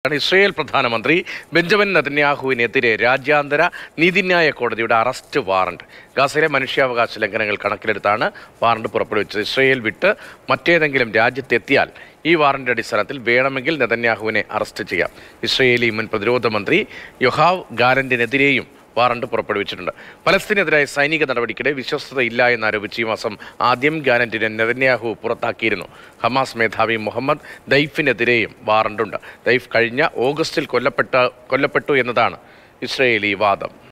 Israel പ്രധാനമന്ത്രി Benjamin നെതന്യാഹുവിനെതിരെ രാജ്യാന്തര നീതിന്യായ കോടതിയുടെ അറസ്റ്റ് വാറണ്ട് ഗാസയിലെ മനുഷ്യാവകാശ ലംഘനങ്ങൾ കണക്കിലെടുത്താണ് വാറണ്ട് പുറപ്പെടുവിച്ചത് ഇസ്രയേൽ വിട്ട് മറ്റേതെങ്കിലും രാജ്യത്തെത്തിയാൽ ഈ വാറണ്ട് അടിസ്ഥാനത്തിൽ വേണമെങ്കിൽ നെതന്യാഹുവിനെ അറസ്റ്റ് ചെയ്യാം ഇസ്രയേലി മുൻ പ്രതിരോധ മന്ത്രി യൊഹാവ് ഗാലന്റിനെതിരെയും വാറണ്ട് പുറപ്പെടുവിച്ചിട്ടുണ്ട് പലസ്തീനെതിരായ സൈനിക നടപടിക്കിടെ വിശ്വസ്തതയില്ല എന്നാരോപിച്ച് ഈ മാസം ആദ്യം ഗാനന്റിനെ നെതന്യാഹു പുറത്താക്കിയിരുന്നു ഹമാസ് മേധാവി മുഹമ്മദ് ദൈഫിനെതിരെയും വാറണ്ടുണ്ട് ദൈഫ് കഴിഞ്ഞ ഓഗസ്റ്റിൽ കൊല്ലപ്പെട്ട കൊല്ലപ്പെട്ടു എന്നതാണ് ഇസ്രയേലി വാദം